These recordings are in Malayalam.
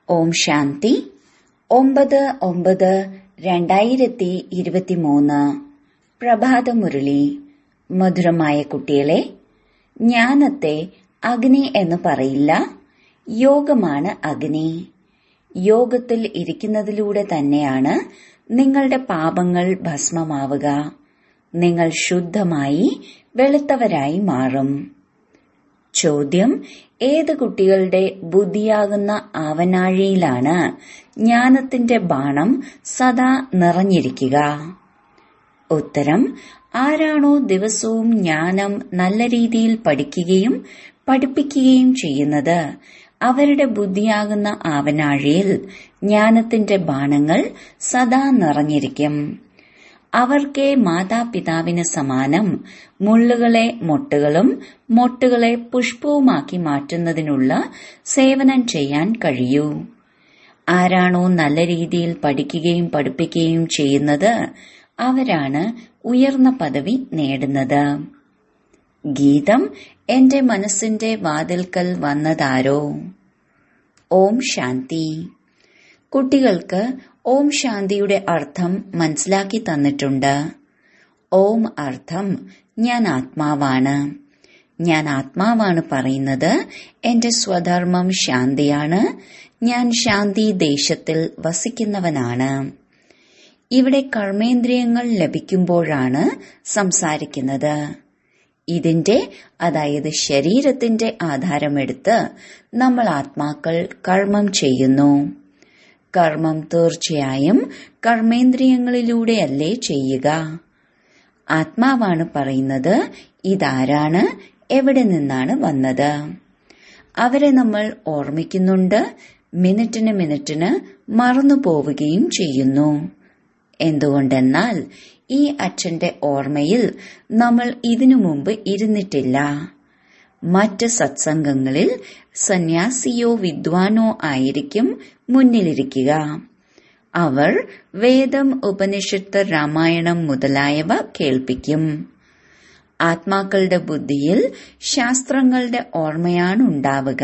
ഓം ശാന്തി ഒമ്പത് ഒമ്പത് രണ്ടായിരത്തി ഇരുപത്തിമൂന്ന് പ്രഭാതമുരളി മധുരമായ കുട്ടികളെ ജ്ഞാനത്തെ അഗ്നി എന്ന് പറയില്ല യോഗമാണ് അഗ്നി യോഗത്തിൽ ഇരിക്കുന്നതിലൂടെ തന്നെയാണ് നിങ്ങളുടെ പാപങ്ങൾ ഭസ്മമാവുക നിങ്ങൾ ശുദ്ധമായി വെളുത്തവരായി മാറും ചോദ്യം ഏത് കുട്ടികളുടെ ബുദ്ധിയാകുന്ന ആവനാഴിയിലാണ് ജ്ഞാനത്തിന്റെ ബാണം സദാ നിറഞ്ഞിരിക്കുക ഉത്തരം ആരാണോ ദിവസവും ജ്ഞാനം നല്ല രീതിയിൽ പഠിക്കുകയും പഠിപ്പിക്കുകയും ചെയ്യുന്നത് അവരുടെ ബുദ്ധിയാകുന്ന ആവനാഴിയിൽ ജ്ഞാനത്തിന്റെ ബാണങ്ങൾ സദാ നിറഞ്ഞിരിക്കും അവർക്കേ മാതാപിതാവിന് സമാനം മുള്ളുകളെ മൊട്ടുകളും മൊട്ടുകളെ പുഷ്പവുമാക്കി മാറ്റുന്നതിനുള്ള സേവനം ചെയ്യാൻ കഴിയൂ ആരാണോ നല്ല രീതിയിൽ പഠിക്കുകയും പഠിപ്പിക്കുകയും ചെയ്യുന്നത് അവരാണ് ഉയർന്ന പദവി നേടുന്നത് ഗീതം എന്റെ മനസ്സിന്റെ വാതിൽക്കൽ വന്നതാരോ ഓം ശാന്തി കുട്ടികൾക്ക് ഓം ശാന്തിയുടെ അർത്ഥം മനസ്സിലാക്കി തന്നിട്ടുണ്ട് ഓം അർത്ഥം ഞാൻ ആത്മാവാണ് ഞാൻ ആത്മാവാണ് പറയുന്നത് എന്റെ സ്വധർമ്മം ശാന്തിയാണ് ഞാൻ ശാന്തി ദേശത്തിൽ വസിക്കുന്നവനാണ് ഇവിടെ കർമ്മേന്ദ്രിയങ്ങൾ ലഭിക്കുമ്പോഴാണ് സംസാരിക്കുന്നത് ഇതിന്റെ അതായത് ശരീരത്തിന്റെ ആധാരമെടുത്ത് നമ്മൾ ആത്മാക്കൾ കർമ്മം ചെയ്യുന്നു കർമ്മം തീർച്ചയായും കർമ്മേന്ദ്രിയങ്ങളിലൂടെയല്ലേ ചെയ്യുക ആത്മാവാണ് പറയുന്നത് ഇതാരാണ് എവിടെ നിന്നാണ് വന്നത് അവരെ നമ്മൾ ഓർമ്മിക്കുന്നുണ്ട് മിനിറ്റിന് മിനിറ്റിന് മറന്നു പോവുകയും ചെയ്യുന്നു എന്തുകൊണ്ടെന്നാൽ ഈ അച്ഛന്റെ ഓർമ്മയിൽ നമ്മൾ ഇതിനു മുമ്പ് ഇരുന്നിട്ടില്ല മറ്റ് സത്സംഗങ്ങളിൽ സന്യാസിയോ വിദ്വാനോ ആയിരിക്കും മുന്നിലിരിക്കുക അവർ വേദം ഉപനിഷത്ത് രാമായണം മുതലായവ കേൾപ്പിക്കും ആത്മാക്കളുടെ ബുദ്ധിയിൽ ശാസ്ത്രങ്ങളുടെ ഓർമ്മയാണ് ഉണ്ടാവുക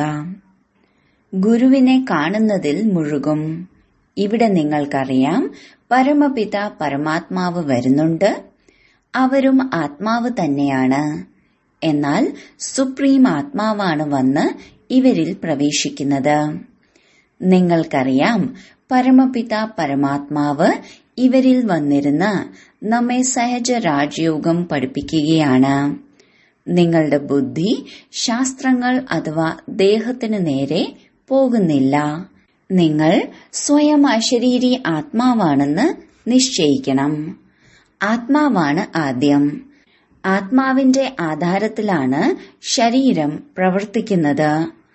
ഗുരുവിനെ കാണുന്നതിൽ മുഴുകും ഇവിടെ നിങ്ങൾക്കറിയാം പരമപിത പരമാത്മാവ് വരുന്നുണ്ട് അവരും ആത്മാവ് തന്നെയാണ് എന്നാൽ സുപ്രീം ആത്മാവാണ് വന്ന് ഇവരിൽ പ്രവേശിക്കുന്നത് നിങ്ങൾക്കറിയാം പരമപിത പരമാത്മാവ് ഇവരിൽ വന്നിരുന്ന് നമ്മെ സഹജ രാജയോഗം പഠിപ്പിക്കുകയാണ് നിങ്ങളുടെ ബുദ്ധി ശാസ്ത്രങ്ങൾ അഥവാ ദേഹത്തിന് നേരെ പോകുന്നില്ല നിങ്ങൾ സ്വയം അശരീരി ആത്മാവാണെന്ന് നിശ്ചയിക്കണം ആത്മാവാണ് ആദ്യം ആത്മാവിന്റെ ആധാരത്തിലാണ് ശരീരം പ്രവർത്തിക്കുന്നത്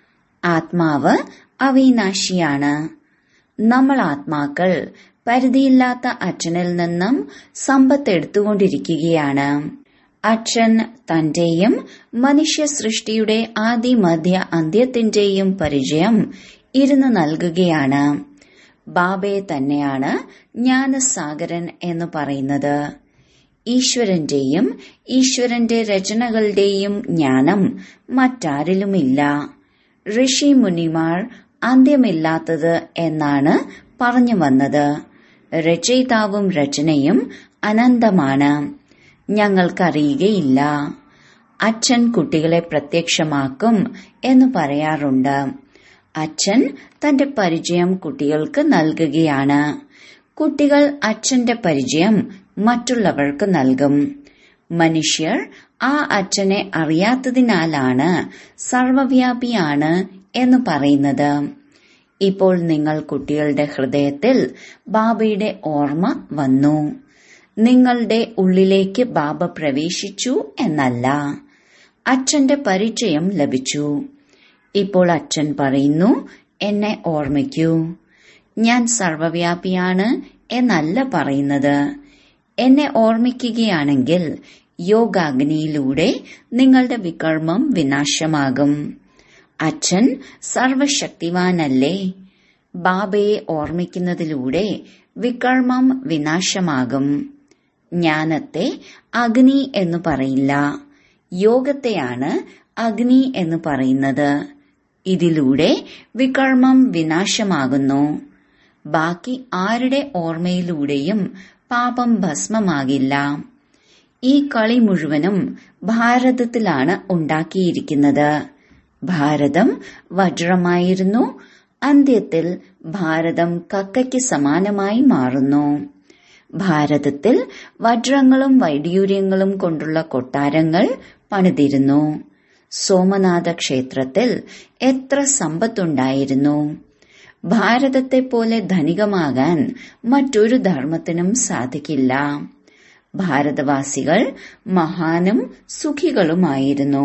ആത്മാവ് അവിനാശിയാണ് നമ്മൾ ആത്മാക്കൾ പരിധിയില്ലാത്ത അച്ഛനിൽ നിന്നും സമ്പത്ത് എടുത്തുകൊണ്ടിരിക്കുകയാണ് അച്ഛൻ തന്റെയും മനുഷ്യ സൃഷ്ടിയുടെ ആദി മധ്യ അന്ത്യത്തിന്റെയും പരിചയം ഇരുന്ന് നൽകുകയാണ് ബാബയെ തന്നെയാണ് ജ്ഞാനസാഗരൻ എന്ന് പറയുന്നത് ഈശ്വരന്റെയും ഈശ്വരന്റെ രചനകളുടെയും ജ്ഞാനം മറ്റാരിലുമില്ല ഋഷി മുനിമാർ അന്ത്യമില്ലാത്തത് എന്നാണ് പറഞ്ഞു വന്നത് രചയിതാവും രചനയും അനന്തമാണ് ഞങ്ങൾക്കറിയുകയില്ല അച്ഛൻ കുട്ടികളെ പ്രത്യക്ഷമാക്കും എന്ന് പറയാറുണ്ട് അച്ഛൻ തന്റെ പരിചയം കുട്ടികൾക്ക് നൽകുകയാണ് കുട്ടികൾ അച്ഛന്റെ പരിചയം മറ്റുള്ളവർക്ക് നൽകും മനുഷ്യർ ആ അച്ഛനെ അറിയാത്തതിനാലാണ് സർവവ്യാപിയാണ് എന്ന് പറയുന്നത് ഇപ്പോൾ നിങ്ങൾ കുട്ടികളുടെ ഹൃദയത്തിൽ ബാബയുടെ ഓർമ്മ വന്നു നിങ്ങളുടെ ഉള്ളിലേക്ക് ബാബ പ്രവേശിച്ചു എന്നല്ല അച്ഛന്റെ പരിചയം ലഭിച്ചു ഇപ്പോൾ അച്ഛൻ പറയുന്നു എന്നെ ഓർമ്മിക്കൂ ഞാൻ സർവവ്യാപിയാണ് എന്നല്ല പറയുന്നത് എന്നെ ഓർമ്മിക്കുകയാണെങ്കിൽ യോഗാഗ്നിയിലൂടെ നിങ്ങളുടെ വികർമ്മം വിനാശമാകും അച്ഛൻ സർവശക്തിവാനല്ലേ ബാബയെ ഓർമ്മിക്കുന്നതിലൂടെ വികർമ്മം വിനാശമാകും ജ്ഞാനത്തെ അഗ്നി എന്ന് പറയില്ല യോഗത്തെയാണ് അഗ്നി എന്ന് പറയുന്നത് ഇതിലൂടെ വികർമ്മം വിനാശമാകുന്നു ബാക്കി ആരുടെ ഓർമ്മയിലൂടെയും പാപം ഭസ്മമാകില്ല ഈ കളി മുഴുവനും ഭാരതത്തിലാണ് ഉണ്ടാക്കിയിരിക്കുന്നത് ഭാരതം വജ്രമായിരുന്നു അന്ത്യത്തിൽ ഭാരതം കക്കയ്ക്ക് സമാനമായി മാറുന്നു ഭാരതത്തിൽ വജ്രങ്ങളും വൈഡ്യൂര്യങ്ങളും കൊണ്ടുള്ള കൊട്ടാരങ്ങൾ പണിതിരുന്നു സോമനാഥ ക്ഷേത്രത്തിൽ എത്ര സമ്പത്തുണ്ടായിരുന്നു ഭാരതത്തെ പോലെ ധനികമാകാൻ മറ്റൊരു ധർമ്മത്തിനും സാധിക്കില്ല ഭാരതവാസികൾ മഹാനും സുഖികളുമായിരുന്നു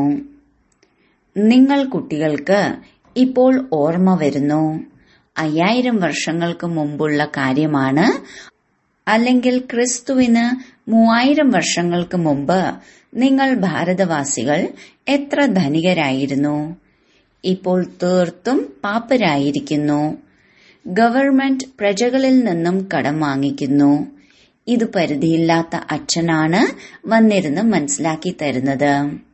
നിങ്ങൾ കുട്ടികൾക്ക് ഇപ്പോൾ ഓർമ്മ വരുന്നു അയ്യായിരം വർഷങ്ങൾക്ക് മുമ്പുള്ള കാര്യമാണ് അല്ലെങ്കിൽ ക്രിസ്തുവിന് മൂവായിരം വർഷങ്ങൾക്ക് മുമ്പ് നിങ്ങൾ ഭാരതവാസികൾ എത്ര ധനികരായിരുന്നു ഇപ്പോൾ തീർത്തും പാപ്പരായിരിക്കുന്നു ഗവൺമെന്റ് പ്രജകളിൽ നിന്നും കടം വാങ്ങിക്കുന്നു ഇത് പരിധിയില്ലാത്ത അച്ഛനാണ് വന്നിരുന്ന് മനസ്സിലാക്കി തരുന്നത്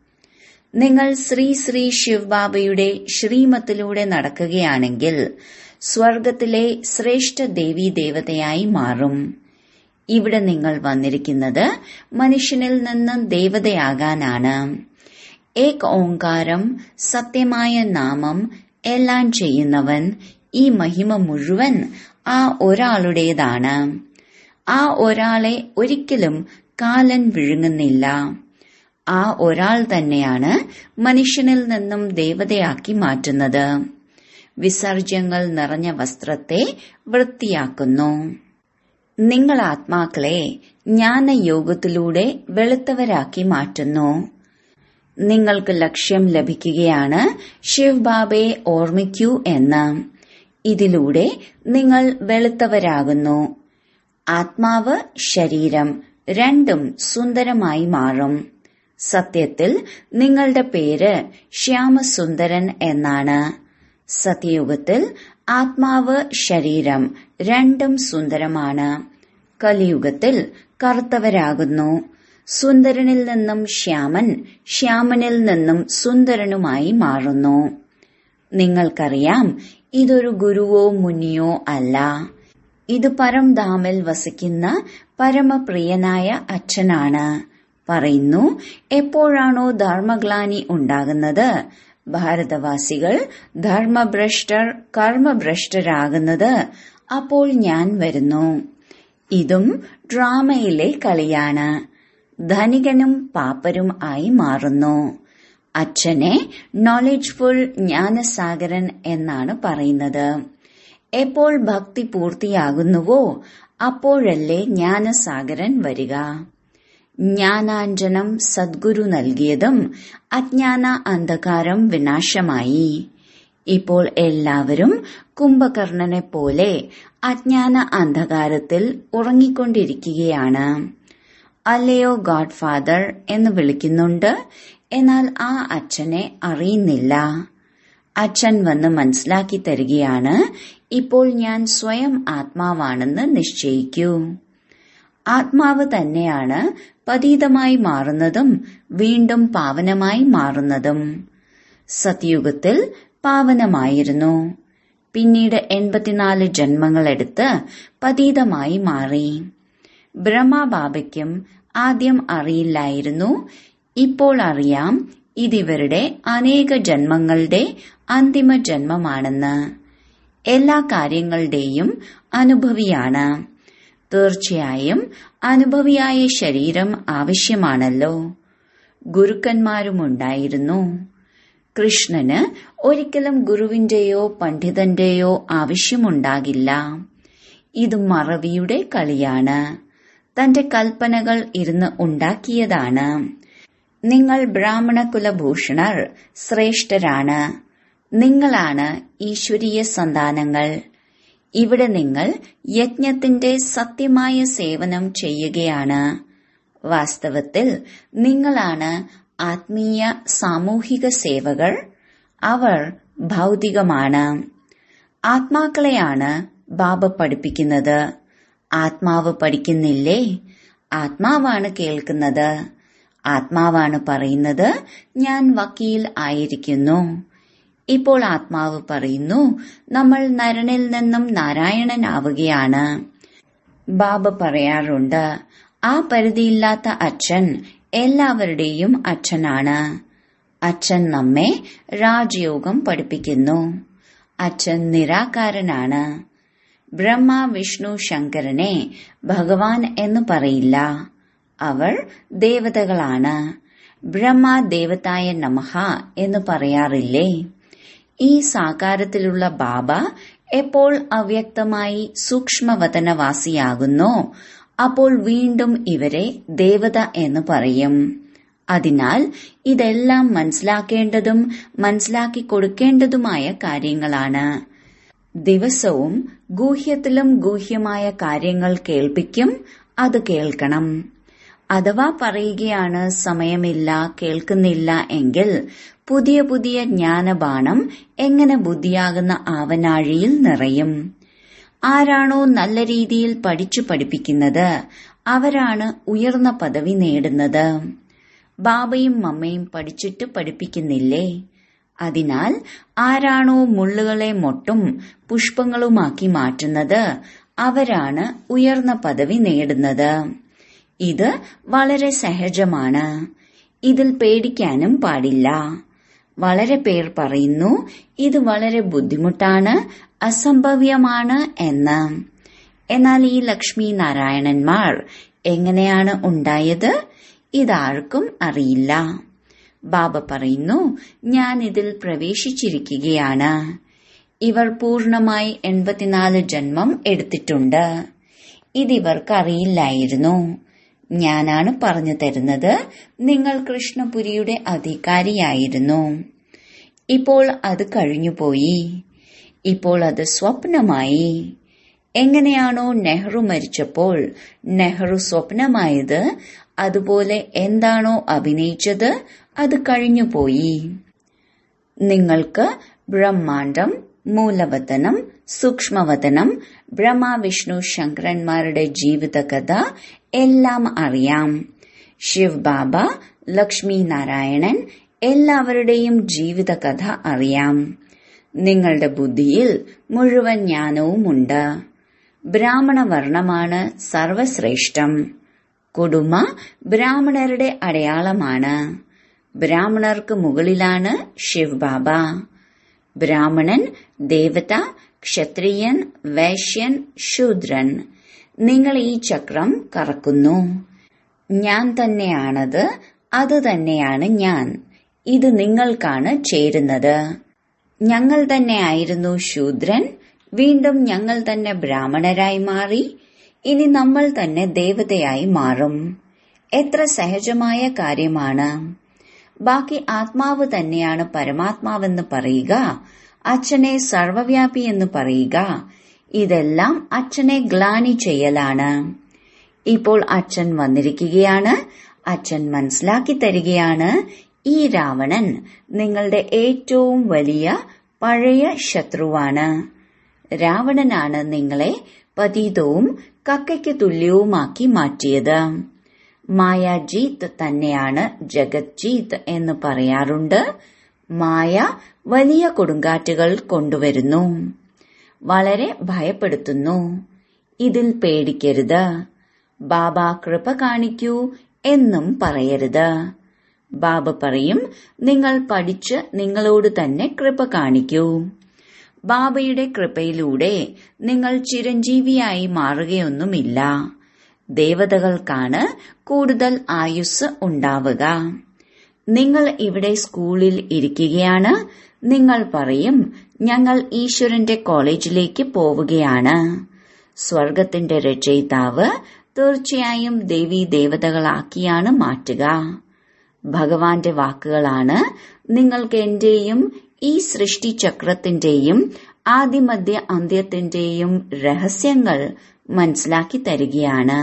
നിങ്ങൾ ശ്രീ ശ്രീ ശിവബാബയുടെ ശ്രീമത്തിലൂടെ നടക്കുകയാണെങ്കിൽ സ്വർഗത്തിലെ ശ്രേഷ്ഠ ദേവീ ദേവതയായി മാറും ഇവിടെ നിങ്ങൾ വന്നിരിക്കുന്നത് മനുഷ്യനിൽ നിന്ന് ദേവതയാകാനാണ് ഏക് ഓങ്കാരം സത്യമായ നാമം എല്ലാം ചെയ്യുന്നവൻ ഈ മഹിമ മുഴുവൻ ആ ഒരാളുടേതാണ് ആ ഒരാളെ ഒരിക്കലും കാലൻ വിഴുങ്ങുന്നില്ല ആ ഒരാൾ തന്നെയാണ് മനുഷ്യനിൽ നിന്നും ദേവതയാക്കി മാറ്റുന്നത് വിസർജ്യങ്ങൾ നിറഞ്ഞ വസ്ത്രത്തെ വൃത്തിയാക്കുന്നു നിങ്ങൾ ആത്മാക്കളെ ജ്ഞാനയോഗത്തിലൂടെ വെളുത്തവരാക്കി മാറ്റുന്നു നിങ്ങൾക്ക് ലക്ഷ്യം ലഭിക്കുകയാണ് ശിവ് ബാബയെ ഓർമ്മിക്കൂ എന്ന് ഇതിലൂടെ നിങ്ങൾ വെളുത്തവരാകുന്നു ആത്മാവ് ശരീരം രണ്ടും സുന്ദരമായി മാറും സത്യത്തിൽ നിങ്ങളുടെ പേര് ശ്യാമസുന്ദരൻ എന്നാണ് സത്യയുഗത്തിൽ ആത്മാവ് ശരീരം രണ്ടും സുന്ദരമാണ് കലിയുഗത്തിൽ കറുത്തവരാകുന്നു സുന്ദരനിൽ നിന്നും ശ്യാമൻ ശ്യാമനിൽ നിന്നും സുന്ദരനുമായി മാറുന്നു നിങ്ങൾക്കറിയാം ഇതൊരു ഗുരുവോ മുനിയോ അല്ല ഇത് പരംധാമിൽ വസിക്കുന്ന പരമപ്രിയനായ അച്ഛനാണ് പറയുന്നു എപ്പോഴാണോ ധർമ്മഗ്ലാനി ഉണ്ടാകുന്നത് ഭാരതവാസികൾ ധർമ്മഭ്രഷ്ടർ കർമ്മഭ്രഷ്ടരാകുന്നത് അപ്പോൾ ഞാൻ വരുന്നു ഇതും ഡ്രാമയിലെ കളിയാണ് ധനികനും പാപ്പരും ആയി മാറുന്നു അച്ഛനെ നോളജ്ഫുൾ ജ്ഞാനസാഗരൻ എന്നാണ് പറയുന്നത് എപ്പോൾ ഭക്തി പൂർത്തിയാകുന്നുവോ അപ്പോഴല്ലേ ജ്ഞാനസാഗരൻ വരിക ജ്ഞാനാഞ്ജനം സദ്ഗുരു നൽകിയതും അജ്ഞാന അന്ധകാരം വിനാശമായി ഇപ്പോൾ എല്ലാവരും കുംഭകർണനെ പോലെ അജ്ഞാന അന്ധകാരത്തിൽ ഉറങ്ങിക്കൊണ്ടിരിക്കുകയാണ് അല്ലയോ ഗോഡ് ഫാദർ എന്ന് വിളിക്കുന്നുണ്ട് എന്നാൽ ആ അച്ഛനെ അറിയുന്നില്ല അച്ഛൻ വന്ന് മനസ്സിലാക്കി തരികയാണ് ഇപ്പോൾ ഞാൻ സ്വയം ആത്മാവാണെന്ന് നിശ്ചയിക്കൂ ആത്മാവ് തന്നെയാണ് പതീതമായി മാറുന്നതും വീണ്ടും പാവനമായി മാറുന്നതും സത്യുഗത്തിൽ പാവനമായിരുന്നു പിന്നീട് എൺപത്തിനാല് ജന്മങ്ങളെടുത്ത് പതീതമായി മാറി ബ്രഹ്മബാബയ്ക്കും ആദ്യം അറിയില്ലായിരുന്നു ഇപ്പോൾ അറിയാം ഇതിവരുടെ അനേക ജന്മങ്ങളുടെ അന്തിമ ജന്മമാണെന്ന് എല്ലാ കാര്യങ്ങളുടെയും അനുഭവിയാണ് തീർച്ചയായും അനുഭവിയായ ശരീരം ആവശ്യമാണല്ലോ ഗുരുക്കന്മാരുമുണ്ടായിരുന്നു കൃഷ്ണന് ഒരിക്കലും ഗുരുവിന്റെയോ പണ്ഡിതന്റെയോ ആവശ്യമുണ്ടാകില്ല ഇത് മറവിയുടെ കളിയാണ് തന്റെ കൽപ്പനകൾ ഇരുന്ന് ഉണ്ടാക്കിയതാണ് നിങ്ങൾ ബ്രാഹ്മണ കുലഭൂഷണർ ശ്രേഷ്ഠരാണ് നിങ്ങളാണ് ഈശ്വരീയ സന്താനങ്ങൾ ഇവിടെ നിങ്ങൾ യജ്ഞത്തിന്റെ സത്യമായ സേവനം ചെയ്യുകയാണ് വാസ്തവത്തിൽ നിങ്ങളാണ് ആത്മീയ സാമൂഹിക സേവകർ അവർ ഭൗതികമാണ് ആത്മാക്കളെയാണ് ബാബ പഠിപ്പിക്കുന്നത് ആത്മാവ് പഠിക്കുന്നില്ലേ ആത്മാവാണ് ഇപ്പോൾ ആത്മാവ് പറയുന്നു നമ്മൾ നരനിൽ നിന്നും നാരായണനാവുകയാണ് ബാബ പറയാറുണ്ട് ആ പരിധിയില്ലാത്ത അച്ഛൻ എല്ലാവരുടെയും അച്ഛനാണ് അച്ഛൻ നമ്മെ രാജയോഗം പഠിപ്പിക്കുന്നു അച്ഛൻ നിരാകാരനാണ് ബ്രഹ്മ വിഷ്ണു ശങ്കരനെ ഭഗവാൻ എന്ന് പറയില്ല അവർ ദേവതകളാണ് ബ്രഹ്മ ദേവതായ നമഹ എന്ന് പറയാറില്ലേ ഈ സാകാരത്തിലുള്ള ബാബ എപ്പോൾ അവ്യക്തമായി സൂക്ഷ്മവതനവാസിയാകുന്നോ അപ്പോൾ വീണ്ടും ഇവരെ ദേവത എന്ന് പറയും അതിനാൽ ഇതെല്ലാം മനസ്സിലാക്കേണ്ടതും മനസ്സിലാക്കി കൊടുക്കേണ്ടതുമായ കാര്യങ്ങളാണ് ദിവസവും ഗൂഹ്യത്തിലും ഗൂഹ്യമായ കാര്യങ്ങൾ കേൾപ്പിക്കും അത് കേൾക്കണം അഥവാ പറയുകയാണ് സമയമില്ല കേൾക്കുന്നില്ല എങ്കിൽ പുതിയ പുതിയ ജ്ഞാനബാണം എങ്ങനെ ബുദ്ധിയാകുന്ന ആവനാഴിയിൽ നിറയും ആരാണോ നല്ല രീതിയിൽ പഠിച്ചു പഠിപ്പിക്കുന്നത് അവരാണ് ഉയർന്ന പദവി നേടുന്നത് ബാബയും മമ്മയും പഠിച്ചിട്ട് പഠിപ്പിക്കുന്നില്ലേ അതിനാൽ ആരാണോ മുള്ളുകളെ മൊട്ടും പുഷ്പങ്ങളുമാക്കി മാറ്റുന്നത് അവരാണ് ഉയർന്ന പദവി നേടുന്നത് ഇത് വളരെ സഹജമാണ് ഇതിൽ പേടിക്കാനും പാടില്ല വളരെ പേർ പറയുന്നു ഇത് വളരെ ബുദ്ധിമുട്ടാണ് അസംഭവ്യമാണ് എന്ന് എന്നാൽ ഈ ലക്ഷ്മി നാരായണന്മാർ എങ്ങനെയാണ് ഉണ്ടായത് ഇതാർക്കും അറിയില്ല ബാബ പറയുന്നു ഞാൻ ഇതിൽ പ്രവേശിച്ചിരിക്കുകയാണ് ഇവർ പൂർണമായി എൺപത്തിനാല് ജന്മം എടുത്തിട്ടുണ്ട് ഇതിവർക്ക് അറിയില്ലായിരുന്നു ഞാനാണ് പറഞ്ഞു തരുന്നത് നിങ്ങൾ കൃഷ്ണപുരിയുടെ അധികാരിയായിരുന്നു ഇപ്പോൾ അത് കഴിഞ്ഞുപോയി ഇപ്പോൾ അത് സ്വപ്നമായി എങ്ങനെയാണോ നെഹ്റു മരിച്ചപ്പോൾ നെഹ്റു സ്വപ്നമായത് അതുപോലെ എന്താണോ അഭിനയിച്ചത് അത് കഴിഞ്ഞുപോയി നിങ്ങൾക്ക് ബ്രഹ്മാണ്ടം മൂലവതനം സൂക്ഷ്മവതനം ബ്രഹ്മ വിഷ്ണു ശങ്കരന്മാരുടെ ജീവിതകഥ എല്ലാം അറിയാം ശിവ് ബാബ ലക്ഷ്മി നാരായണൻ എല്ലാവരുടെയും ജീവിതകഥ അറിയാം നിങ്ങളുടെ ബുദ്ധിയിൽ മുഴുവൻ ജ്ഞാനവുമുണ്ട് ബ്രാഹ്മണ വർണ്ണമാണ് സർവശ്രേഷ്ഠം കുടുംബ ബ്രാഹ്മണരുടെ അടയാളമാണ് ബ്രാഹ്മണർക്ക് മുകളിലാണ് ശിവ് ബാബ ബ്രാഹ്മണൻ ദേവത ക്ഷത്രിയൻ വൈശ്യൻ ശൂദ്രൻ നിങ്ങൾ ഈ ചക്രം കറക്കുന്നു ഞാൻ തന്നെയാണത് അത് തന്നെയാണ് ഞാൻ ഇത് നിങ്ങൾക്കാണ് ചേരുന്നത് ഞങ്ങൾ തന്നെയായിരുന്നു ശൂദ്രൻ വീണ്ടും ഞങ്ങൾ തന്നെ ബ്രാഹ്മണരായി മാറി ഇനി നമ്മൾ തന്നെ ദേവതയായി മാറും എത്ര സഹജമായ കാര്യമാണ് ബാക്കി ആത്മാവ് തന്നെയാണ് പരമാത്മാവെന്ന് പറയുക അച്ഛനെ സർവവ്യാപി എന്ന് പറയുക ഇതെല്ലാം അച്ഛനെ ഗ്ലാനി ചെയ്യലാണ് ഇപ്പോൾ അച്ഛൻ വന്നിരിക്കുകയാണ് അച്ഛൻ മനസ്സിലാക്കി തരികയാണ് ഈ രാവണൻ നിങ്ങളുടെ ഏറ്റവും വലിയ പഴയ ശത്രുവാണ് രാവണനാണ് നിങ്ങളെ പതീതവും കക്കയ്ക്ക് തുല്യവുമാക്കി മാറ്റിയത് മായാജീത്ത് തന്നെയാണ് ജഗജ്ജീത്ത് എന്ന് പറയാറുണ്ട് മായ വലിയ കൊടുങ്കാറ്റുകൾ കൊണ്ടുവരുന്നു വളരെ ഭയപ്പെടുത്തുന്നു ഇതിൽ പേടിക്കരുത് ബാബ കൃപ കാണിക്കൂ എന്നും പറയരുത് ബാബ പറയും നിങ്ങൾ പഠിച്ച് നിങ്ങളോട് തന്നെ കൃപ കാണിക്കൂ ബാബയുടെ കൃപയിലൂടെ നിങ്ങൾ ചിരഞ്ജീവിയായി മാറുകയൊന്നുമില്ല ദേവതകൾക്കാണ് കൂടുതൽ ആയുസ് ഉണ്ടാവുക നിങ്ങൾ ഇവിടെ സ്കൂളിൽ ഇരിക്കുകയാണ് നിങ്ങൾ പറയും ഞങ്ങൾ ഈശ്വരന്റെ കോളേജിലേക്ക് പോവുകയാണ് സ്വർഗത്തിന്റെ രചയിതാവ് തീർച്ചയായും ദേവീ ദേവതകളാക്കിയാണ് മാറ്റുക ഭഗവാന്റെ വാക്കുകളാണ് നിങ്ങൾക്ക് എന്റെയും ഈ സൃഷ്ടിചക്രത്തിന്റെയും ആദിമധ്യ അന്ത്യത്തിന്റെയും രഹസ്യങ്ങൾ മനസ്സിലാക്കി തരികയാണ്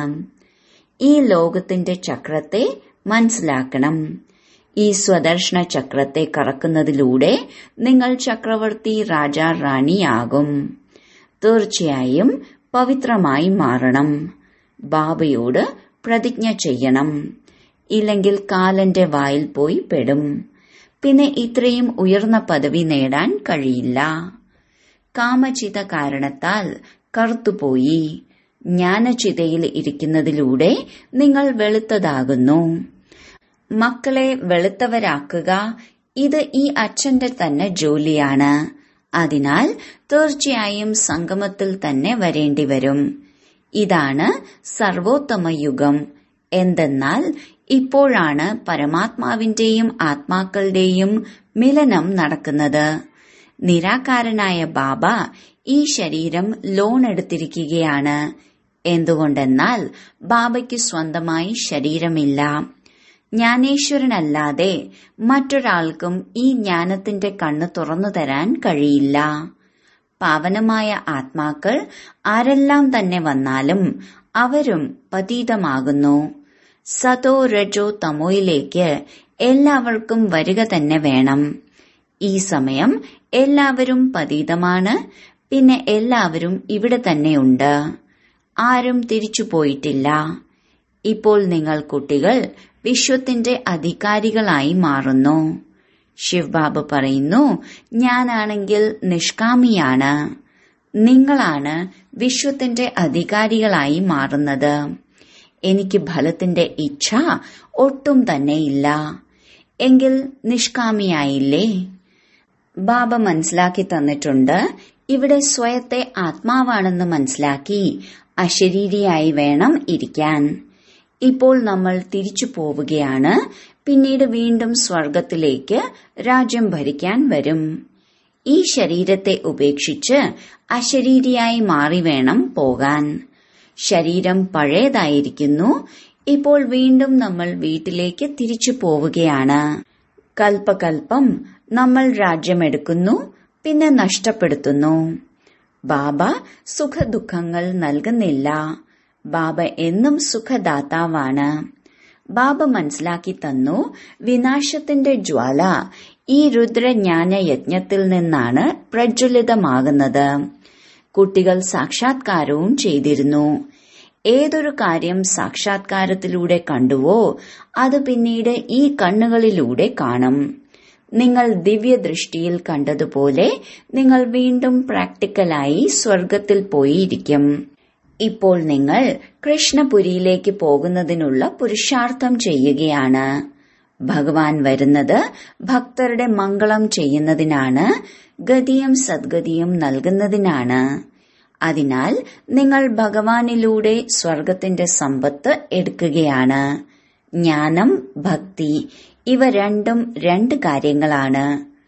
ഈ ലോകത്തിന്റെ ചക്രത്തെ മനസ്സിലാക്കണം ഈ സ്വദർശന ചക്രത്തെ കറക്കുന്നതിലൂടെ നിങ്ങൾ ചക്രവർത്തി രാജാ റാണിയാകും തീർച്ചയായും പവിത്രമായി മാറണം ബാബയോട് പ്രതിജ്ഞ ചെയ്യണം ഇല്ലെങ്കിൽ കാലന്റെ വായിൽ പോയി പെടും പിന്നെ ഇത്രയും ഉയർന്ന പദവി നേടാൻ കഴിയില്ല കാമചിത കാരണത്താൽ കറുത്തുപോയി ജ്ഞാനചിതയിൽ ഇരിക്കുന്നതിലൂടെ നിങ്ങൾ വെളുത്തതാകുന്നു മക്കളെ വെളുത്തവരാക്കുക ഇത് ഈ അച്ഛന്റെ തന്നെ ജോലിയാണ് അതിനാൽ തീർച്ചയായും സംഗമത്തിൽ തന്നെ വരേണ്ടി വരും ഇതാണ് സർവോത്തമ യുഗം എന്തെന്നാൽ ഇപ്പോഴാണ് പരമാത്മാവിന്റെയും ആത്മാക്കളുടെയും മിലനം നടക്കുന്നത് നിരാകാരനായ ബാബ ഈ ശരീരം ലോൺ എടുത്തിരിക്കുകയാണ് എന്തുകൊണ്ടെന്നാൽ ബാബയ്ക്ക് സ്വന്തമായി ശരീരമില്ല ജ്ഞാനേശ്വരനല്ലാതെ മറ്റൊരാൾക്കും ഈ ജ്ഞാനത്തിന്റെ കണ്ണ് തുറന്നു തരാൻ കഴിയില്ല പാവനമായ ആത്മാക്കൾ ആരെല്ലാം തന്നെ വന്നാലും അവരും പതീതമാകുന്നു സതോ രജോ തമോയിലേക്ക് എല്ലാവർക്കും വരിക തന്നെ വേണം ഈ സമയം എല്ലാവരും പതീതമാണ് പിന്നെ എല്ലാവരും ഇവിടെ തന്നെയുണ്ട് ആരും തിരിച്ചു പോയിട്ടില്ല ഇപ്പോൾ നിങ്ങൾ കുട്ടികൾ വിശ്വത്തിന്റെ അധികാരികളായി മാറുന്നു ശിവബാബ പറയുന്നു ഞാനാണെങ്കിൽ നിഷ്കാമിയാണ് നിങ്ങളാണ് വിശ്വത്തിന്റെ അധികാരികളായി മാറുന്നത് എനിക്ക് ഫലത്തിന്റെ ഇച്ഛ ഒട്ടും തന്നെ ഇല്ല എങ്കിൽ നിഷ്കാമിയായില്ലേ ബാബ മനസ്സിലാക്കി തന്നിട്ടുണ്ട് ഇവിടെ സ്വയത്തെ ആത്മാവാണെന്ന് മനസ്സിലാക്കി അശരീരിയായി വേണം ഇരിക്കാൻ ഇപ്പോൾ നമ്മൾ തിരിച്ചു പോവുകയാണ് പിന്നീട് വീണ്ടും സ്വർഗത്തിലേക്ക് രാജ്യം ഭരിക്കാൻ വരും ഈ ശരീരത്തെ ഉപേക്ഷിച്ച് അശരീരിയായി മാറി വേണം പോകാൻ ശരീരം പഴയതായിരിക്കുന്നു ഇപ്പോൾ വീണ്ടും നമ്മൾ വീട്ടിലേക്ക് തിരിച്ചു പോവുകയാണ് കൽപ്പകൽപ്പം നമ്മൾ രാജ്യമെടുക്കുന്നു പിന്നെ നഷ്ടപ്പെടുത്തുന്നു ബാബ സുഖദുഃഖങ്ങൾ നൽകുന്നില്ല ബാബ എന്നും സുഖദാതാവാണ് ബാബ മനസ്സിലാക്കി തന്നു വിനാശത്തിന്റെ ജ്വാല ഈ രുദ്രജ്ഞാന യജ്ഞത്തിൽ നിന്നാണ് പ്രജ്വലിതമാകുന്നത് കുട്ടികൾ സാക്ഷാത്കാരവും ചെയ്തിരുന്നു ഏതൊരു കാര്യം സാക്ഷാത്കാരത്തിലൂടെ കണ്ടുവോ അത് പിന്നീട് ഈ കണ്ണുകളിലൂടെ കാണും നിങ്ങൾ ദിവ്യദൃഷ്ടിയിൽ കണ്ടതുപോലെ നിങ്ങൾ വീണ്ടും പ്രാക്ടിക്കലായി സ്വർഗത്തിൽ പോയിരിക്കും ഇപ്പോൾ നിങ്ങൾ കൃഷ്ണപുരിയിലേക്ക് പോകുന്നതിനുള്ള പുരുഷാർത്ഥം ചെയ്യുകയാണ് ഭഗവാൻ വരുന്നത് ഭക്തരുടെ മംഗളം ചെയ്യുന്നതിനാണ് ഗതിയും സദ്ഗതിയും നൽകുന്നതിനാണ് അതിനാൽ നിങ്ങൾ ഭഗവാനിലൂടെ സ്വർഗത്തിന്റെ സമ്പത്ത് എടുക്കുകയാണ് ജ്ഞാനം ഭക്തി ഇവ രണ്ടും രണ്ട് കാര്യങ്ങളാണ്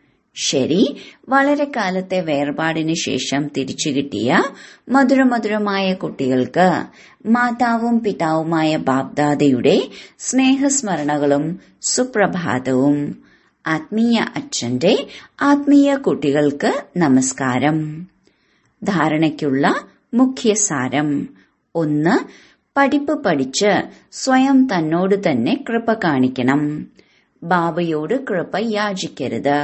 ശരി വളരെ കാലത്തെ വേർപാടിന് ശേഷം തിരിച്ചു കിട്ടിയ മധുരമധുരമായ കുട്ടികൾക്ക് മാതാവും പിതാവുമായ ബാബ്ദാദയുടെ സ്നേഹസ്മരണകളും സുപ്രഭാതവും ആത്മീയ അച്ഛന്റെ ആത്മീയ കുട്ടികൾക്ക് നമസ്കാരം ധാരണയ്ക്കുള്ള മുഖ്യസാരം ഒന്ന് പഠിപ്പ് പഠിച്ച് സ്വയം തന്നോട് തന്നെ കൃപ കാണിക്കണം ബാബയോട് കൃപ യാചിക്കരുത്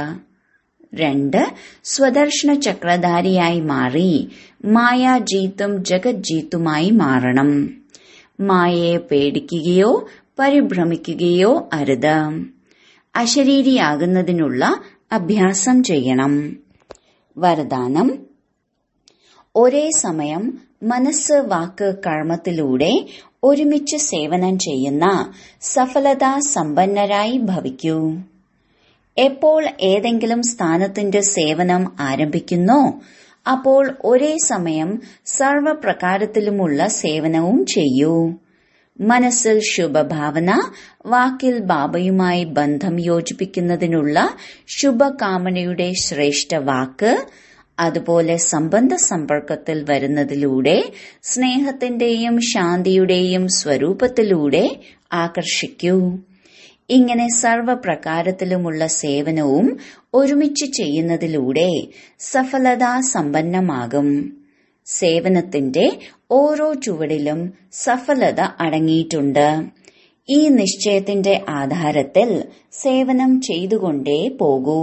രണ്ട് സ്വദർശന ചക്രധാരിയായി മാറി മായാജീത്തും ജഗജ്ജീത്തുമായി മാറണം മായയെ പേടിക്കുകയോ പരിഭ്രമിക്കുകയോ അരുത് അശരീരിയാകുന്നതിനുള്ള അഭ്യാസം ചെയ്യണം വരദാനം ഒരേ സമയം മനസ്സ് വാക്ക് കർമ്മത്തിലൂടെ ഒരുമിച്ച് സേവനം ചെയ്യുന്ന സഫലതാ സമ്പന്നരായി ഭവിക്കൂ എപ്പോൾ ഏതെങ്കിലും സ്ഥാനത്തിന്റെ സേവനം ആരംഭിക്കുന്നോ അപ്പോൾ ഒരേ സമയം സർവപ്രകാരത്തിലുമുള്ള സേവനവും ചെയ്യൂ മനസ്സിൽ ശുഭഭാവന വാക്കിൽ ബാബയുമായി ബന്ധം യോജിപ്പിക്കുന്നതിനുള്ള ശുഭകാമനയുടെ ശ്രേഷ്ഠ വാക്ക് അതുപോലെ സംബന്ധ സമ്പർക്കത്തിൽ വരുന്നതിലൂടെ സ്നേഹത്തിന്റെയും ശാന്തിയുടെയും സ്വരൂപത്തിലൂടെ ആകർഷിക്കൂ ഇങ്ങനെ സർവപ്രകാരത്തിലുമുള്ള സേവനവും ഒരുമിച്ച് ചെയ്യുന്നതിലൂടെ സഫലതാ സമ്പന്നമാകും സേവനത്തിന്റെ ഓരോ ചുവടിലും സഫലത അടങ്ങിയിട്ടുണ്ട് ഈ നിശ്ചയത്തിന്റെ ആധാരത്തിൽ സേവനം ചെയ്തുകൊണ്ടേ പോകൂ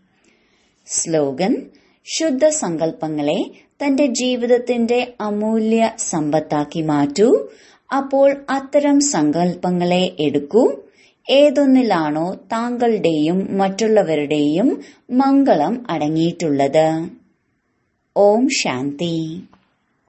സ്ലോഗൻ ശുദ്ധ സങ്കല്പങ്ങളെ തന്റെ ജീവിതത്തിന്റെ അമൂല്യ സമ്പത്താക്കി മാറ്റൂ അപ്പോൾ അത്തരം സങ്കല്പങ്ങളെ എടുക്കൂ ഏതൊന്നിലാണോ താങ്കളുടെയും മറ്റുള്ളവരുടെയും മംഗളം അടങ്ങിയിട്ടുള്ളത് ഓം ശാന്തി